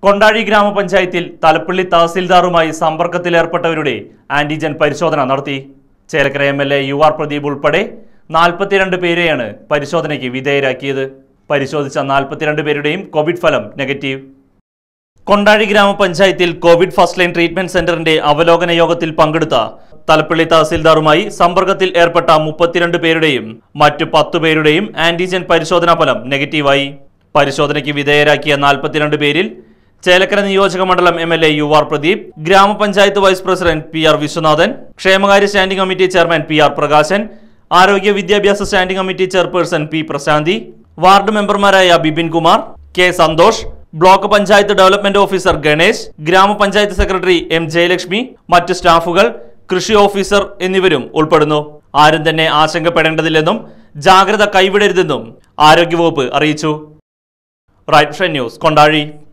കൊണ്ടാഴി ഗ്രാമപഞ്ചായത്തിൽ തലപ്പള്ളി തഹസിൽദാറുമായി സമ്പർക്കത്തിലേർപ്പെട്ടവരുടെ ആന്റിജൻ പരിശോധന നടത്തി Chelakkara M L A U R Pradeep ഉൾപ്പെടെ നാൽപ്പത്തിരണ്ട് പേരെയാണ് പരിശോധനയ്ക്ക് വിധേയരാക്കിയത് പരിശോധിച്ച നാൽപ്പത്തിരണ്ട് പേരുടെയും കോവിഡ് ഫലം നെഗറ്റീവ് കൊണ്ടാഴി ഗ്രാമപഞ്ചായത്തിൽ കോവിഡ് ഫസ്റ്റ് ലൈൻ ട്രീറ്റ്മെന്റ് സെന്ററിന്റെ അവലോകന യോഗത്തിൽ പങ്കെടുത്ത തലപ്പള്ളി തഹസിൽദാറുമായി സമ്പർക്കത്തിൽ ഏർപ്പെട്ട മുപ്പത്തിരണ്ട് പേരുടെയും മറ്റു പത്തു പേരുടെയും ആന്റിജൻ പരിശോധനാ ഫലം നെഗറ്റീവായി പരിശോധനയ്ക്ക് വിധേയരാക്കിയ നാൽപ്പത്തിരണ്ട് പേരിൽ ചേലക്കര നിയോജക മണ്ഡലം M L A U R Pradeep ഗ്രാമപഞ്ചായത്ത് vice president P R Viswanathan ക്ഷേമകാര്യ standing committee chairman P R Prakashan ആരോഗ്യ വിദ്യാഭ്യാസ standing committee chairperson P Prasanthi ward മെമ്പർമാരായ Bipin Kumar K Santhosh block panchayat development officer Ganesh ഗ്രാമപഞ്ചായത്ത് സെക്രട്ടറി എം ജയലക്ഷ്മി മറ്റ് സ്റ്റാഫുകൾ കൃഷി ഓഫീസർ എന്നിവരും ഉൾപ്പെടുന്നു ആരും തന്നെ ആശങ്കപ്പെടേണ്ടതില്ലെന്നും ജാഗ്രത കൈവിടരുതെന്നും ആരോഗ്യവകുപ്പ് അറിയിച്ചു റൈറ്റ് ന്യൂസ് കൊണ്ടാഴി